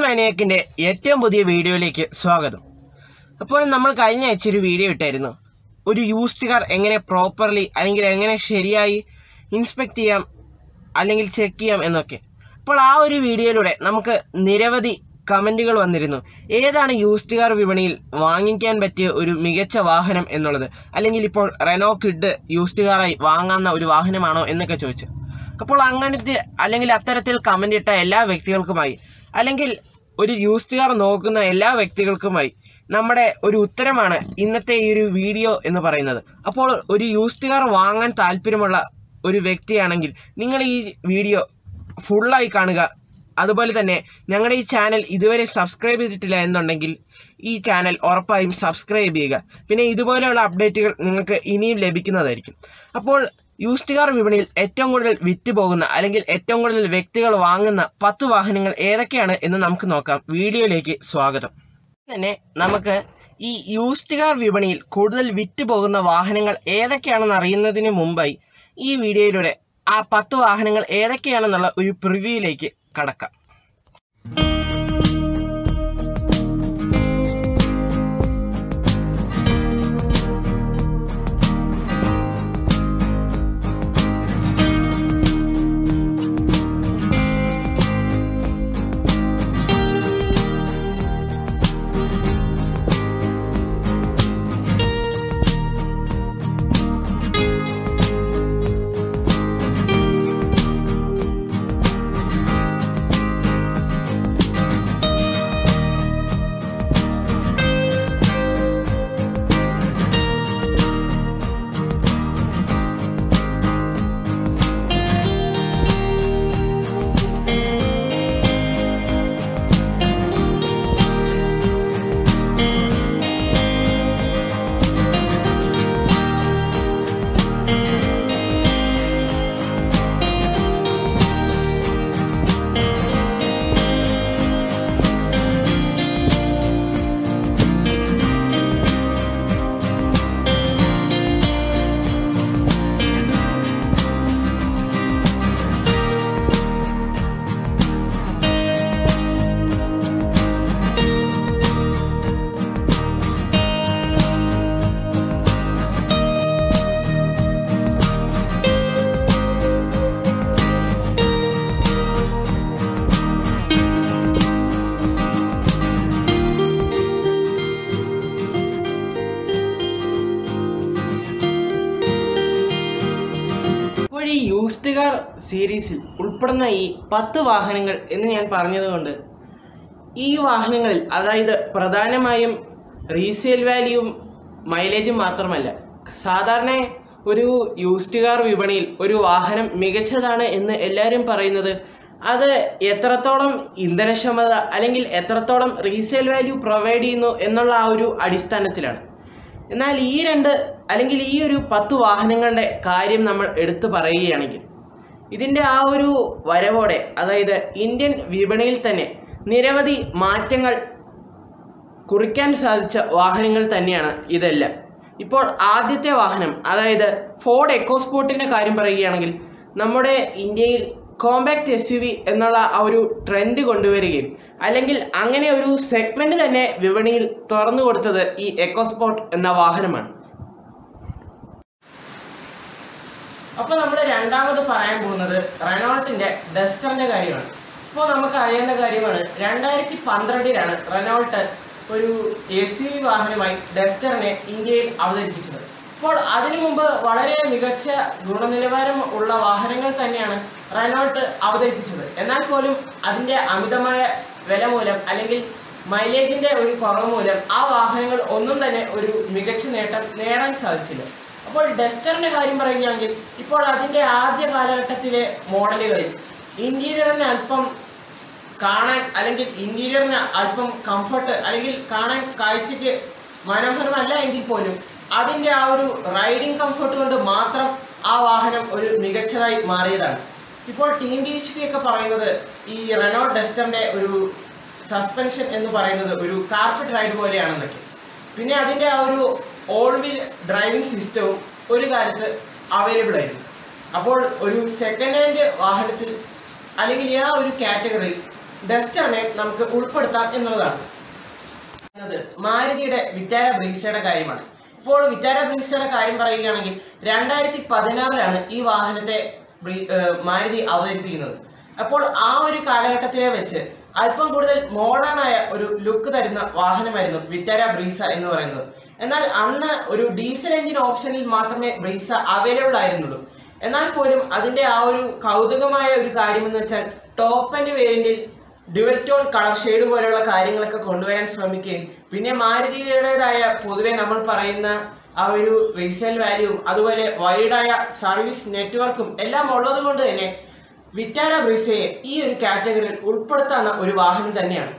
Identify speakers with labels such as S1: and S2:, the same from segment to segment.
S1: മാനിയാക്കിൻ്റെ ഏറ്റവും പുതിയ വീഡിയോയിലേക്ക് സ്വാഗതം അപ്പോൾ നമ്മൾ കഴിഞ്ഞ ആഴ്ച ഒരു വീഡിയോ ഇട്ടായിരുന്നു ഒരു യൂസ്ഡ് കാർ എങ്ങനെ പ്രോപ്പർലി അല്ലെങ്കിൽ എങ്ങനെ ശരിയായി ഇൻസ്പെക്ട് ചെയ്യാം അല്ലെങ്കിൽ ചെക്ക് ചെയ്യാം എന്നൊക്കെ അപ്പോൾ ആ ഒരു വീഡിയോയിലൂടെ നമുക്ക് നിരവധി കമൻറ്റുകൾ വന്നിരുന്നു ഏതാണ് യൂസ്ഡ് കാർ വിപണിയിൽ വാങ്ങിക്കാൻ പറ്റിയ ഒരു മികച്ച വാഹനം എന്നുള്ളത് അല്ലെങ്കിൽ ഇപ്പോൾ റെനോ കിഡ് യൂസ്ഡ് കാറായി വാങ്ങാവുന്ന ഒരു വാഹനമാണോ എന്നൊക്കെ ചോദിച്ചു അപ്പോൾ അങ്ങനത്തെ അല്ലെങ്കിൽ അത്തരത്തിൽ കമൻ്റ് ഇട്ട എല്ലാ വ്യക്തികൾക്കുമായി അല്ലെങ്കിൽ ഒരു യൂസ്ഡ് കാർ നോക്കുന്ന എല്ലാ വ്യക്തികൾക്കുമായി നമ്മുടെ ഒരു ഉത്തരമാണ് ഇന്നത്തെ ഈ ഒരു വീഡിയോ എന്ന് പറയുന്നത് അപ്പോൾ ഒരു യൂസ്ഡ് കാർ വാങ്ങാൻ താല്പര്യമുള്ള ഒരു വ്യക്തിയാണെങ്കിൽ നിങ്ങൾ ഈ വീഡിയോ ഫുള്ളായി കാണുക അതുപോലെ തന്നെ ഞങ്ങളുടെ ഈ ചാനൽ ഇതുവരെ സബ്സ്ക്രൈബ് ചെയ്തിട്ടില്ല എന്നുണ്ടെങ്കിൽ ഈ ചാനൽ ഉറപ്പായും സബ്സ്ക്രൈബ് ചെയ്യുക പിന്നെ ഇതുപോലെയുള്ള അപ്ഡേറ്റുകൾ നിങ്ങൾക്ക് ഇനിയും ലഭിക്കുന്നതായിരിക്കും അപ്പോൾ യൂസ്ഡ് കാർ വിപണിയിൽ ഏറ്റവും കൂടുതൽ വിറ്റ് പോകുന്ന അല്ലെങ്കിൽ ഏറ്റവും കൂടുതൽ വ്യക്തികൾ വാങ്ങുന്ന പത്ത് വാഹനങ്ങൾ ഏതൊക്കെയാണ് എന്ന് നമുക്ക് നോക്കാം വീഡിയോയിലേക്ക് സ്വാഗതം തന്നെ നമുക്ക് ഈ യൂസ്ഡ് കാർ വിപണിയിൽ കൂടുതൽ വിറ്റ് പോകുന്ന വാഹനങ്ങൾ ഏതൊക്കെയാണെന്ന് അറിയുന്നതിന് മുമ്പായി ഈ വീഡിയോയിലൂടെ ആ പത്ത് വാഹനങ്ങൾ ഏതൊക്കെയാണെന്നുള്ള ഒരു പ്രിവ്യൂയിലേക്ക് കടക്കാം ഇപ്പോൾ ഈ യൂസ്ഡ് കാർ സീരീസിൽ ഉൾപ്പെടുന്ന ഈ പത്ത് വാഹനങ്ങൾ എന്ന് ഞാൻ പറഞ്ഞതുകൊണ്ട് ഈ വാഹനങ്ങളിൽ അതായത് പ്രധാനമായും റീസെയിൽ വാല്യൂവും മൈലേജും മാത്രമല്ല സാധാരണ ഒരു യൂസ്ഡ് കാർ വിപണിയിൽ ഒരു വാഹനം മികച്ചതാണ് എന്ന് എല്ലാവരും പറയുന്നത് അത് എത്രത്തോളം ഇന്ധനക്ഷമത അല്ലെങ്കിൽ എത്രത്തോളം റീസെയിൽ വാല്യൂ പ്രൊവൈഡ് ചെയ്യുന്നു എന്നുള്ള ആ ഒരു അടിസ്ഥാനത്തിലാണ് എന്നാൽ ഈ രണ്ട് അല്ലെങ്കിൽ ഈ ഒരു പത്ത് വാഹനങ്ങളുടെ കാര്യം നമ്മൾ എടുത്തു പറയുകയാണെങ്കിൽ ഇതിൻ്റെ ആ ഒരു വരവോടെ അതായത് ഇന്ത്യൻ വിപണിയിൽ തന്നെ നിരവധി മാറ്റങ്ങൾ കുറിക്കാൻ സാധിച്ച വാഹനങ്ങൾ തന്നെയാണ് ഇതെല്ലാം ഇപ്പോൾ ആദ്യത്തെ വാഹനം അതായത് ഫോർഡ് എക്കോസ്പോർട്ടിൻ്റെ കാര്യം പറയുകയാണെങ്കിൽ നമ്മുടെ ഇന്ത്യയിൽ കോമ്പാക്ട് എസ് യു വി എന്നുള്ള ആ ഒരു ട്രെൻഡ് കൊണ്ടുവരികയും അല്ലെങ്കിൽ അങ്ങനെ ഒരു സെഗ്മെന്റ് തന്നെ വിപണിയിൽ തുറന്നു കൊടുത്തത് ഈ എക്കോസ്പോർട്ട് എന്ന വാഹനമാണ് അപ്പോൾ നമ്മൾ രണ്ടാമത് പറയാൻ പോകുന്നത് റെനോൾട്ടിന്റെ ഡസ്റ്ററിന്റെ കാര്യമാണ് ഇപ്പോൾ നമുക്ക് അറിയുന്ന കാര്യമാണ് രണ്ടായിരത്തി പന്ത്രണ്ടിലാണ് റെനോൾട്ട് ഒരു എസ് യു വി വാഹനമായി ഡസ്റ്ററിനെ ഇന്ത്യയിൽ അവതരിപ്പിച്ചത് അപ്പോൾ അതിനു മുമ്പ് വളരെ മികച്ച ഗുണനിലവാരം ഉള്ള വാഹനങ്ങൾ തന്നെയാണ് റെനോൾട്ട് അവതരിപ്പിച്ചത് എന്നാൽ പോലും അതിൻ്റെ അമിതമായ വില മൂലം അല്ലെങ്കിൽ മൈലേജിന്റെ ഒരു കുറവ് മൂലം ആ വാഹനങ്ങൾ ഒന്നും തന്നെ ഒരു മികച്ച നേട്ടം നേടാൻ സാധിച്ചില്ല അപ്പോൾ ഡസ്റ്ററിന്റെ കാര്യം പറയുകയാണെങ്കിൽ ഇപ്പോൾ അതിന്റെ ആദ്യ കാലഘട്ടത്തിലെ മോഡലുകളിൽ ഇന്റീരിയറിന് അല്പം കാണാൻ അല്ലെങ്കിൽ ഇന്റീരിയറിന് അല്പം കംഫർട്ട് അല്ലെങ്കിൽ കാണാൻ കാഴ്ചയ്ക്ക് മനോഹരമല്ല എങ്കിൽ പോലും അതിന്റെ ആ ഒരു റൈഡിംഗ് കംഫർട്ട് കൊണ്ട് മാത്രം ആ വാഹനം ഒരു മികച്ചതായി മാറിയതാണ് ഇപ്പോൾ ടീം ഡി എച്ച് പി ഒക്കെ പറയുന്നത് ഈ റെനോ ഡസ്റ്ററിന്റെ ഒരു സസ്പെൻഷൻ എന്ന് പറയുന്നത് ഒരു കാർപ്പറ്റ് റൈഡ് പോലെയാണെന്നൊക്കെ പിന്നെ അതിന്റെ ആ ഒരു ഓൾ വീൽ ഡ്രൈവിംഗ് സിസ്റ്റവും ഒരു കാലത്ത് അവൈലബിൾ ആയിരുന്നു അപ്പോൾ ഒരു സെക്കൻഡ് ഹാൻഡ് വാഹനത്തിൽ അല്ലെങ്കിൽ ആ ഒരു കാറ്റഗറി ഡസ്റ്ററിനെ നമുക്ക് ഉൾപ്പെടുത്താം എന്നുള്ളതാണ് എന്നത് മാരുതിയുടെ വിറ്റാര ബ്രീസയുടെ കാര്യമാണ് ഇപ്പോൾ വിറ്റാര ബ്രീസയുടെ കാര്യം പറയുകയാണെങ്കിൽ രണ്ടായിരത്തി പതിനാറിലാണ് ഈ വാഹനത്തെ ബ്രീ- ഏർ മാരുതി അവതരിപ്പിക്കുന്നത് അപ്പോൾ ആ ഒരു കാലഘട്ടത്തിലെ വെച്ച് അല്പം കൂടുതൽ മോഡേൺ ആയ ഒരു ലുക്ക് തരുന്ന വാഹനമായിരുന്നു വിറ്റാര ബ്രീസ എന്ന് പറയുന്നത് എന്നാൽ അന്ന് ഒരു ഡീസൽ എഞ്ചിൻ ഓപ്ഷനിൽ മാത്രമേ ബ്രീസ അവൈലബിൾ ആയിരുന്നുള്ളൂ എന്നാൽ പോലും അതിന്റെ ആ ഒരു കൗതുകമായ ഒരു കാര്യം എന്ന് വെച്ചാൽ ടോപ്പ് ആൻഡ് വേരിയന്റിൽ ഡ്യുവൽ ടോൺ കളർ ഷെയ്ഡ് പോലെയുള്ള കാര്യങ്ങളൊക്കെ കൊണ്ടുവരാൻ ശ്രമിക്കുകയും പിന്നെ മാരുതിയുടേതായ പൊതുവെ നമ്മൾ പറയുന്ന ആ ഒരു റീസെയിൽ വാല്യൂവും അതുപോലെ വൈഡായ സർവീസ് നെറ്റ്വർക്കും എല്ലാം ഉള്ളത് കൊണ്ട് തന്നെ വിറ്റാര ബ്രിസയെ ഈ ഒരു കാറ്റഗറിയിൽ ഉൾപ്പെടുത്താവുന്ന ഒരു വാഹനം തന്നെയാണ്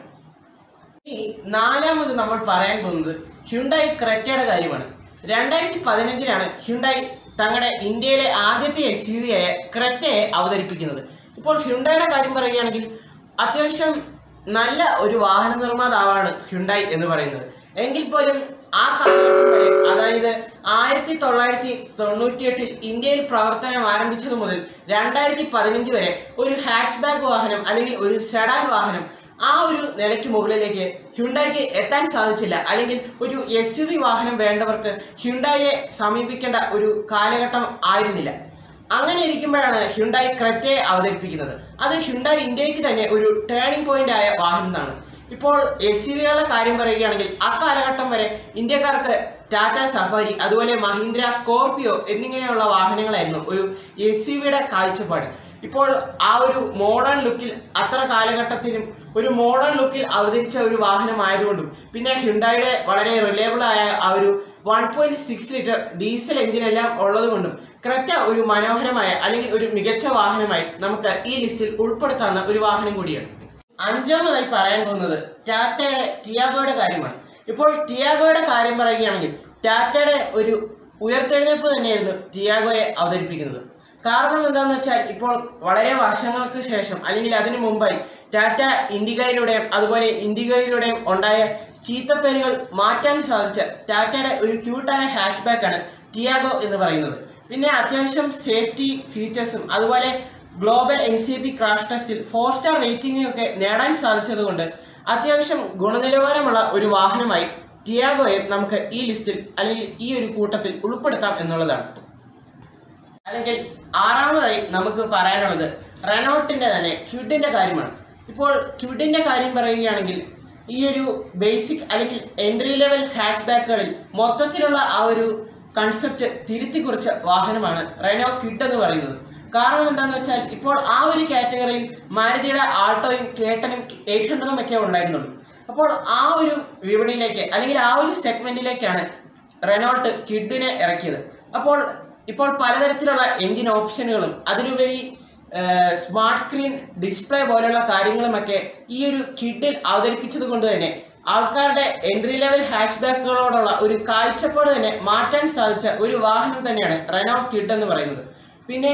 S1: ഈ നാലാമത് നമ്മൾ പറയാൻ പോകുന്നത് ഹ്യുണ്ടായി ക്രെറ്റയുടെ കാര്യമാണ് രണ്ടായിരത്തി പതിനഞ്ചിലാണ് ഹ്യുണ്ടായി തങ്ങളുടെ ഇന്ത്യയിലെ ആദ്യത്തെ എസ് യു വി ആയ ക്രെറ്റയെ അവതരിപ്പിക്കുന്നത് ഇപ്പോൾ ഹ്യുണ്ടായുടെ കാര്യം പറയുകയാണെങ്കിൽ അത്യാവശ്യം നല്ല ഒരു വാഹന നിർമ്മാതാവാണ് ഹ്യുണ്ടായി എന്ന് പറയുന്നത് എങ്കിൽ പോലും ആ കാലഘട്ടം വരെ അതായത് ആയിരത്തി തൊള്ളായിരത്തി തൊണ്ണൂറ്റിയെട്ടിൽ ഇന്ത്യയിൽ പ്രവർത്തനം ആരംഭിച്ചത് മുതൽ രണ്ടായിരത്തി പതിനഞ്ച് വരെ ഒരു ഹാഷ് ബാഗ് വാഹനം അല്ലെങ്കിൽ ഒരു സെഡാൻ വാഹനം ആ ഒരു നിലയ്ക്ക് മുകളിലേക്ക് ഹ്യുണ്ടായിക്ക് എത്താൻ സാധിച്ചില്ല അല്ലെങ്കിൽ ഒരു എസ് യു വി വാഹനം വേണ്ടവർക്ക് ഹ്യുണ്ടായിയെ സമീപിക്കേണ്ട ഒരു കാലഘട്ടം ആയിരുന്നില്ല അങ്ങനെ ഇരിക്കുമ്പോഴാണ് ഹ്യുണ്ടായി ക്രെറ്റയെ അവതരിപ്പിക്കുന്നത് അത് ഹ്യുണ്ടായി ഇന്ത്യക്ക് തന്നെ ഒരു ടേണിംഗ് പോയിന്റ് ആയ വാഹനമാണ് ഇപ്പോൾ എസ് യു വികളുടെ കാര്യം പറയുകയാണെങ്കിൽ അക്കാലഘട്ടം വരെ ഇന്ത്യക്കാർക്ക് ടാറ്റ സഫാരി അതുപോലെ മഹീന്ദ്ര സ്കോർപിയോ എന്നിങ്ങനെയുള്ള വാഹനങ്ങളായിരുന്നു ഒരു എസ് യു വിയുടെ കാഴ്ചപ്പാട് ഇപ്പോൾ ആ ഒരു മോഡേൺ ലുക്കിൽ അത്ര കാലഘട്ടത്തിലും ഒരു മോഡേൺ ലുക്കിൽ അവതരിച്ച ഒരു വാഹനമായതുകൊണ്ടും പിന്നെ ഹ്യുണ്ടായുടെ വളരെ റിലയബിൾ ആയ ആ ഒരു one point six litre diesel എഞ്ചിനെല്ലാം ഉള്ളതുകൊണ്ടും ക്രെറ്റ ഒരു മനോഹരമായ അല്ലെങ്കിൽ ഒരു മികച്ച വാഹനമായി നമുക്ക് ഈ ലിസ്റ്റിൽ ഉൾപ്പെടുത്താവുന്ന ഒരു വാഹനം കൂടിയാണ് അഞ്ചാമതായി പറയാൻ പോകുന്നത് ടാറ്റയുടെ ടിയാഗോയുടെ കാര്യമാണ് ഇപ്പോൾ ടിയാഗോയുടെ കാര്യം പറയുകയാണെങ്കിൽ ടാറ്റയുടെ ഒരു ഉയർത്തെഴുന്നേൽപ്പ് തന്നെയായിരുന്നു ടിയാഗോയെ അവതരിപ്പിക്കുന്നത് കാരണം എന്താണെന്ന് വെച്ചാൽ ഇപ്പോൾ വളരെ വർഷങ്ങൾക്ക് ശേഷം അല്ലെങ്കിൽ അതിനു മുമ്പായി ടാറ്റ ഇൻഡിഗയിലൂടെയും അതുപോലെ ഇൻഡിഗയിലൂടെയും ഉണ്ടായ ചീത്തപ്പേരുകൾ മാറ്റാൻ സാധിച്ച ടാറ്റയുടെ ഒരു ക്യൂട്ടായ ഹാഷ് ബാക്കാണ് ടിയാഗോ എന്ന് പറയുന്നത് പിന്നെ അത്യാവശ്യം സേഫ്റ്റി ഫീച്ചേഴ്സും അതുപോലെ global N C P crash ടെസ്റ്റിൽ ഫോർ സ്റ്റാർ റേറ്റിംഗും ഒക്കെ നേടാൻ സാധിച്ചതുകൊണ്ട് അത്യാവശ്യം ഗുണനിലവാരമുള്ള ഒരു വാഹനമായി ടിയാഗോയെ നമുക്ക് ഈ ലിസ്റ്റിൽ അല്ലെങ്കിൽ ഈ ഒരു കൂട്ടത്തിൽ ഉൾപ്പെടുത്താം എന്നുള്ളതാണ് അല്ലെങ്കിൽ ആറാമതായി നമുക്ക് പറയാനുള്ളത് റെനോട്ടിന്റെ തന്നെ ക്യുഡിന്റെ കാര്യമാണ് ഇപ്പോൾ ക്യുഡിന്റെ കാര്യം പറയുകയാണെങ്കിൽ ഈ ഒരു ബേസിക് അല്ലെങ്കിൽ എൻട്രി ലെവൽ ഹാച്ച് ബാക്കുകളിൽ മൊത്തത്തിലുള്ള ആ ഒരു കൺസെപ്റ്റ് തിരുത്തി കുറിച്ച വാഹനമാണ് റെനോ ക്വിഡ് എന്ന് പറയുന്നത് കാരണം എന്താണെന്ന് വെച്ചാൽ ഇപ്പോൾ ആ ഒരു കാറ്റഗറിയിൽ മാരുതിയുടെ ആൾട്ടോയും കേട്ടനും എയ്റ്റ് ഹൺഡ്രഡും ഒക്കെ ഉണ്ടായിരുന്നുള്ളൂ അപ്പോൾ ആ ഒരു വിപണിയിലേക്ക് അല്ലെങ്കിൽ ആ ഒരു സെഗ്മെന്റിലേക്കാണ് റെനോൾട്ട് കിഡിനെ ഇറക്കിയത് അപ്പോൾ ഇപ്പോൾ പലതരത്തിലുള്ള എഞ്ചിൻ ഓപ്ഷനുകളും അതിലുപരി സ്മാർട്ട് സ്ക്രീൻ ഡിസ്പ്ലേ പോലെയുള്ള കാര്യങ്ങളുമൊക്കെ ഈ ഒരു കിഡിൽ അവതരിപ്പിച്ചത് കൊണ്ട് തന്നെ ആൾക്കാരുടെ എൻട്രി ലെവൽ ഹാഷ് ബാക്കുകളോടുള്ള ഒരു കാഴ്ചപ്പാട് തന്നെ മാറ്റാൻ സാധിച്ച ഒരു വാഹനം തന്നെയാണ് റെനോൾട്ട് കിഡ് എന്ന് പറയുന്നത് പിന്നെ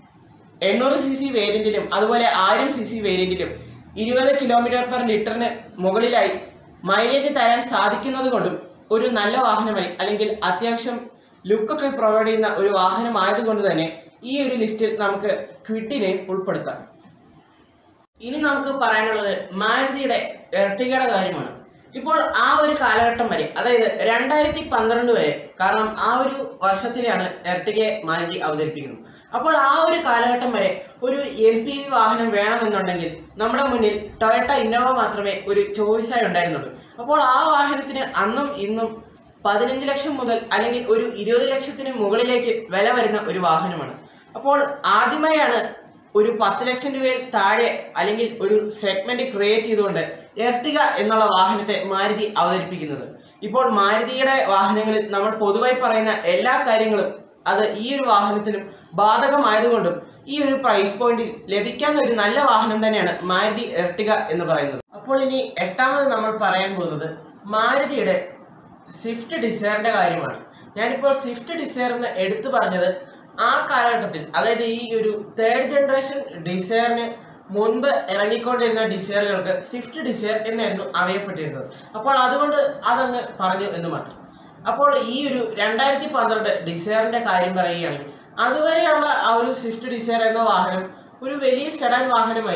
S1: എണ്ണൂറ് സി സി വേരിയന്റിലും അതുപോലെ ആയിരം സി സി വേരിയന്റിലും ഇരുപത് കിലോമീറ്റർ പെർ ലിറ്ററിന് മുകളിലായി മൈലേജ് തരാൻ സാധിക്കുന്നത് കൊണ്ടും ഒരു നല്ല വാഹനമായി അല്ലെങ്കിൽ അത്യാവശ്യം ലുക്കൊക്കെ പ്രൊവൈഡ് ചെയ്യുന്ന ഒരു വാഹനമായതുകൊണ്ട് തന്നെ ഈ ഒരു ലിസ്റ്റിൽ നമുക്ക് ക്വിഡിനെ ഉൾപ്പെടുത്താം ഇനി നമുക്ക് പറയാനുള്ളത് മാരുതിയുടെ എർട്ടിഗയുടെ കാര്യമാണ് ഇപ്പോൾ ആ ഒരു കാലഘട്ടം വരെ അതായത് രണ്ടായിരത്തി പന്ത്രണ്ട് വരെ കാരണം ആ ഒരു വർഷത്തിലാണ് എർട്ടിഗയെ മാരുതി അവതരിപ്പിക്കുന്നത് അപ്പോൾ ആ ഒരു കാലഘട്ടം വരെ ഒരു എം പി വി വാഹനം വേണമെന്നുണ്ടെങ്കിൽ നമ്മുടെ മുന്നിൽ ടൊയറ്റ ഇന്നോവ മാത്രമേ ഒരു ചോയ്സായി ഉണ്ടായിരുന്നുള്ളൂ അപ്പോൾ ആ വാഹനത്തിന് അന്നും ഇന്നും പതിനഞ്ച് ലക്ഷം മുതൽ അല്ലെങ്കിൽ ഒരു ഇരുപത് ലക്ഷത്തിന് മുകളിലേക്ക് വില വരുന്ന ഒരു വാഹനമാണ് അപ്പോൾ ആദ്യമായാണ് ഒരു പത്ത് ലക്ഷം രൂപയിൽ താഴെ അല്ലെങ്കിൽ ഒരു സെഗ്മെന്റ് ക്രിയേറ്റ് ചെയ്തുകൊണ്ട് എർട്ടിക എന്നുള്ള വാഹനത്തെ മാരുതി അവതരിപ്പിക്കുന്നത് ഇപ്പോൾ മാരുതിയുടെ വാഹനങ്ങളിൽ നമ്മൾ പൊതുവായി പറയുന്ന എല്ലാ കാര്യങ്ങളും അത് ഈ ഒരു വാഹനത്തിനും ബാധകമായതുകൊണ്ടും ഈ ഒരു പ്രൈസ് പോയിന്റിൽ ലഭിക്കാവുന്ന ഒരു നല്ല വാഹനം തന്നെയാണ് മാരുതി എർട്ടിക എന്ന് പറയുന്നത് അപ്പോൾ ഇനി എട്ടാമത് നമ്മൾ പറയാൻ പോകുന്നത് മാരുതിയുടെ സ്വിഫ്റ്റ് ഡിസയറിന്റെ കാര്യമാണ് ഞാനിപ്പോൾ സ്വിഫ്റ്റ് ഡിസയർ എന്ന് എടുത്തു പറഞ്ഞത് ആ കാലഘട്ടത്തിൽ അതായത് ഈ ഒരു തേർഡ് ജനറേഷൻ ഡിസയറിന് മുൻപ് ഇറങ്ങിക്കൊണ്ടിരുന്ന ഡിസയറുകൾക്ക് സ്വിഫ്റ്റ് ഡിസയർ എന്നായിരുന്നു അറിയപ്പെട്ടിരുന്നത് അപ്പോൾ അതുകൊണ്ട് അതങ്ങ് പറഞ്ഞു എന്ന് മാത്രം അപ്പോൾ ഈ ഒരു രണ്ടായിരത്തി പന്ത്രണ്ട് ഡിസയറിന്റെ കാര്യം പറയുകയാണെങ്കിൽ അതുവരെയുള്ള ആ ഒരു സ്വിഫ്റ്റ് ഡിസയർ എന്ന വാഹനം ഒരു വലിയ സെഡാൻ വാഹനമായിരുന്നു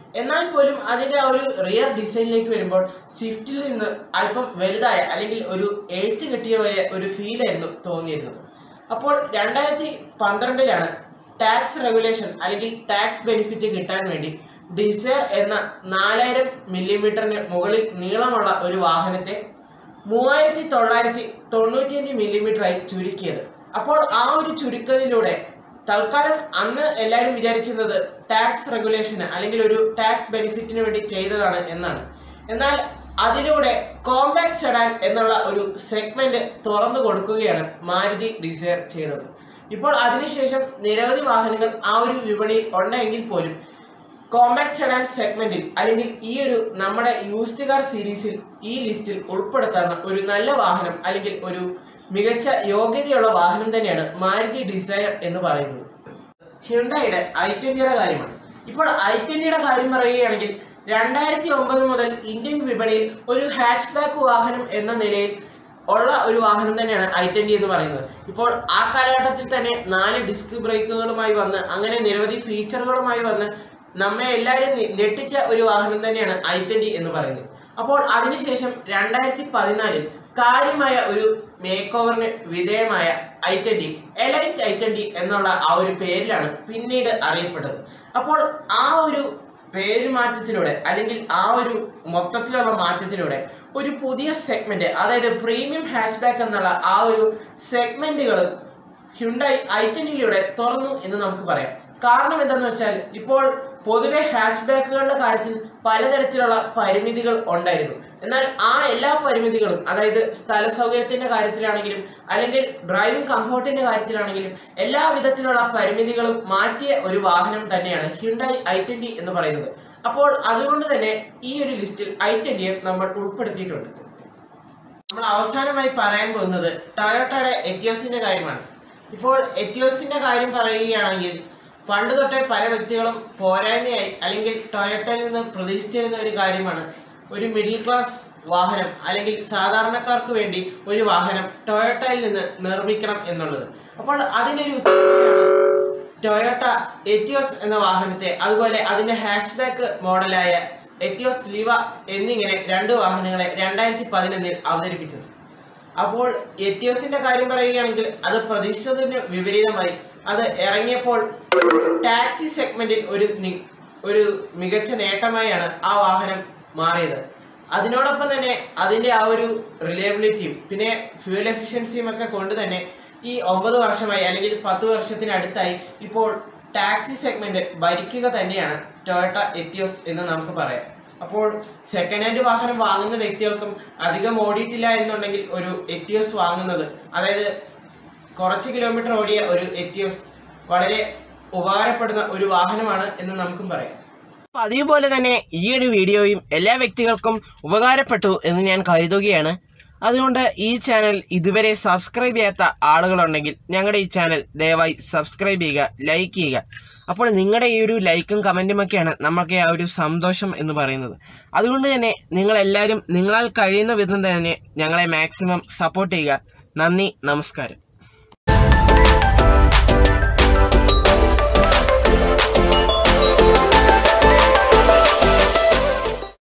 S1: എന്നാൽ പോലും അതിന്റെ ആ ഒരു റിയർ ഡിസൈനിലേക്ക് വരുമ്പോൾ സ്വിഫ്റ്റിൽ നിന്ന് അല്പം വലുതായ അല്ലെങ്കിൽ ഒരു എഴുത്ത് കിട്ടിയ പോലെ ഒരു ഫീലായിരുന്നു തോന്നിയിരുന്നത് അപ്പോൾ രണ്ടായിരത്തി പന്ത്രണ്ടിലാണ് ടാക്സ് റെഗുലേഷൻ അല്ലെങ്കിൽ ടാക്സ് ബെനിഫിറ്റ് കിട്ടാൻ വേണ്ടി ഡിസയർ എന്ന നാലായിരം മില്ലിമീറ്ററിന് മുകളിൽ നീളമുള്ള ഒരു വാഹനത്തെ മൂവായിരത്തി തൊള്ളായിരത്തി തൊണ്ണൂറ്റിയഞ്ച് മില്ലിമീറ്ററായി ചുരുക്കിയത് അപ്പോൾ ആ ഒരു ചുരുക്കത്തിലൂടെ തൽക്കാലം അന്ന് എല്ലാവരും വിചാരിച്ചിരുന്നത് ടാക്സ് റെഗുലേഷന് അല്ലെങ്കിൽ ഒരു ടാക്സ് ബെനിഫിറ്റിന് വേണ്ടി ചെയ്തതാണ് എന്നാണ് എന്നാൽ അതിലൂടെ കോമ്പാക്ട് സെഡാൻ എന്നുള്ള ഒരു സെഗ്മെന്റ് തുറന്നു കൊടുക്കുകയാണ് മാരുതി ഡിസയർ ചെയ്തത് ഇപ്പോൾ അതിനുശേഷം നിരവധി വാഹനങ്ങൾ ആ ഒരു വിപണിയിൽ ഉണ്ടെങ്കിൽ പോലും കോമ്പാക്ട് സെഡാൻ സെഗ്മെന്റിൽ അല്ലെങ്കിൽ ഈ ഒരു നമ്മുടെ യൂസ്ഡ് കാർ സീരീസിൽ ഈ ലിസ്റ്റിൽ ഉൾപ്പെടുത്തുന്ന ഒരു നല്ല വാഹനം അല്ലെങ്കിൽ ഒരു മികച്ച യോഗ്യതയുള്ള വാഹനം തന്നെയാണ് മാരുതി ഡിസയർ എന്ന് പറയുന്നത് ഹ്യുണ്ടായുടെ ഐ ട്വന്റിയുടെ കാര്യമാണ് ഇപ്പോൾ ഐ ട്വന്റിയുടെ കാര്യം പറയുകയാണെങ്കിൽ രണ്ടായിരത്തി ഒമ്പത് മുതൽ ഇന്ത്യൻ വിപണിയിൽ ഒരു ഹാച്ച് ബാക്ക് വാഹനം എന്ന നിലയിൽ ഉള്ള ഒരു വാഹനം തന്നെയാണ് ഐ ട്വന്റി എന്ന് പറയുന്നത് ഇപ്പോൾ ആ കാലഘട്ടത്തിൽ തന്നെ നാല് ഡിസ്ക് ബ്രേക്കുകളുമായി വന്ന് അങ്ങനെ നിരവധി ഫീച്ചറുകളുമായി വന്ന് നമ്മെ എല്ലാവരും ഞെ- ഞെട്ടിച്ച ഒരു വാഹനം തന്നെയാണ് ഐ ട്വന്റി എന്ന് പറയുന്നത് അപ്പോൾ അതിനുശേഷം രണ്ടായിരത്തി പതിനാലിൽ കാര്യമായ ഒരു മേക്ക് ഓവറിന് വിധേയമായ I twenty elite I twenty എന്നുള്ള ആ ഒരു പേരിലാണ് പിന്നീട് അറിയപ്പെട്ടത് അപ്പോൾ ആ ഒരു പേര് മാറ്റത്തിലൂടെ അല്ലെങ്കിൽ ആ ഒരു മൊത്തത്തിലുള്ള മാറ്റത്തിലൂടെ ഒരു പുതിയ സെഗ്മെന്റ് അതായത് പ്രീമിയം ഹാഷ്ബാക്ക് എന്നുള്ള ആ ഒരു സെഗ്മെന്റുകൾ ഹ്യുണ്ടായി ഐ ട്വന്റിയിലൂടെ തുറന്നു എന്ന് നമുക്ക് പറയാം കാരണം എന്താണെന്ന് വെച്ചാൽ ഇപ്പോൾ പൊതുവെ ഹാച്ച് ബാക്കുകളുടെ കാര്യത്തിൽ പലതരത്തിലുള്ള പരിമിതികൾ ഉണ്ടായിരുന്നു എന്നാൽ ആ എല്ലാ പരിമിതികളും അതായത് സ്ഥല സൗകര്യത്തിന്റെ കാര്യത്തിലാണെങ്കിലും അല്ലെങ്കിൽ ഡ്രൈവിംഗ് കംഫോർട്ടിന്റെ കാര്യത്തിലാണെങ്കിലും എല്ലാ വിധത്തിലുള്ള പരിമിതികളും മാറ്റിയ ഒരു വാഹനം തന്നെയാണ് ഹ്യുണ്ടായി ഐ ട്വന്റി എന്ന് പറയുന്നത് അപ്പോൾ അതുകൊണ്ട് തന്നെ ഈ ഒരു ലിസ്റ്റിൽ ഐ ട്വന്റിയെ നമ്മൾ ഉൾപ്പെടുത്തിയിട്ടുണ്ട് നമ്മൾ അവസാനമായി പറയാൻ പോകുന്നത് ടൊയോട്ടയുടെ എറ്റിയോസിന്റെ കാര്യമാണ് ഇപ്പോൾ എറ്റിയോസിന്റെ കാര്യം പറയുകയാണെങ്കിൽ പണ്ട് തൊട്ടേ പല വ്യക്തികളും പോരായ്മയായി അല്ലെങ്കിൽ ടൊയോട്ടയിൽ നിന്ന് പ്രതീക്ഷിച്ചിരുന്ന ഒരു കാര്യമാണ് ഒരു മിഡിൽ ക്ലാസ് വാഹനം അല്ലെങ്കിൽ സാധാരണക്കാർക്ക് വേണ്ടി ഒരു വാഹനം ടൊയോട്ടയിൽ നിന്ന് നിർമ്മിക്കണം എന്നുള്ളത് അപ്പോൾ അതിൻ്റെ ഒരു ഉത്തരവാദിത്തമാണ് ടൊയോട്ട എറ്റിയോസ് എന്ന വാഹനത്തെ അതുപോലെ അതിന്റെ ഹാഷ് ബാക്ക് മോഡലായ എറ്റിയോസ് ലിവ എന്നിങ്ങനെ രണ്ട് വാഹനങ്ങളെ രണ്ടായിരത്തി പതിനൊന്നിൽ അവതരിപ്പിച്ചത് അപ്പോൾ എറ്റിയോസിന്റെ കാര്യം പറയുകയാണെങ്കിൽ അത് പ്രതീക്ഷിച്ചതിന് വിപരീതമായി അത് ഇറങ്ങിയപ്പോൾ ടാക്സി സെഗ്മെന്റിൽ ഒരു നി- ഒരു മികച്ച നേട്ടമായാണ് ആ വാഹനം മാറിയത് അതിനോടൊപ്പം തന്നെ അതിന്റെ ആ ഒരു റിലയബിലിറ്റിയും പിന്നെ ഫ്യൂൽ എഫിഷ്യൻസിയും ഒക്കെ കൊണ്ട് തന്നെ ഈ ഒമ്പത് വർഷമായി അല്ലെങ്കിൽ പത്ത് വർഷത്തിനടുത്തായി ഇപ്പോൾ ടാക്സി സെഗ്മെന്റ് ഭരിക്കുക തന്നെയാണ് ടൊയോട്ട എറ്റിയോസ് എന്ന് നമുക്ക് പറയാം അപ്പോൾ സെക്കൻഡ് ഹാൻഡ് വാഹനം വാങ്ങുന്ന വ്യക്തികൾക്കും അധികം ഓടിയിട്ടില്ല എന്നുണ്ടെങ്കിൽ ഒരു എറ്റിയോസ് വാങ്ങുന്നത് അതായത് കുറച്ച് കിലോമീറ്റർ ഓടിയ ഒരു എറ്റിയോസ് വളരെ ഉപകാരപ്പെടുന്ന ഒരു വാഹനമാണ് എന്ന് നമുക്കും പറയാം പതിവ് പോലെ തന്നെ ഈ ഒരു വീഡിയോയും എല്ലാ വ്യക്തികൾക്കും ഉപകാരപ്പെട്ടു എന്ന് ഞാൻ കരുതുകയാണ് അതുകൊണ്ട് ഈ ചാനൽ ഇതുവരെ സബ്സ്ക്രൈബ് ചെയ്യാത്ത ആളുകളുണ്ടെങ്കിൽ ഞങ്ങളുടെ ഈ ചാനൽ ദയവായി സബ്സ്ക്രൈബ് ചെയ്യുക ലൈക്ക് ചെയ്യുക അപ്പോൾ നിങ്ങളുടെ ഈ ഒരു ലൈക്കും കമൻറ്റും ഒക്കെയാണ് നമുക്ക് ആ ഒരു സന്തോഷം എന്ന് പറയുന്നത് അതുകൊണ്ട് തന്നെ നിങ്ങളെല്ലാവരും നിങ്ങളാൽ കഴിയുന്ന വിധം തന്നെ ഞങ്ങളെ മാക്സിമം സപ്പോർട്ട് ചെയ്യുക നന്ദി നമസ്കാരം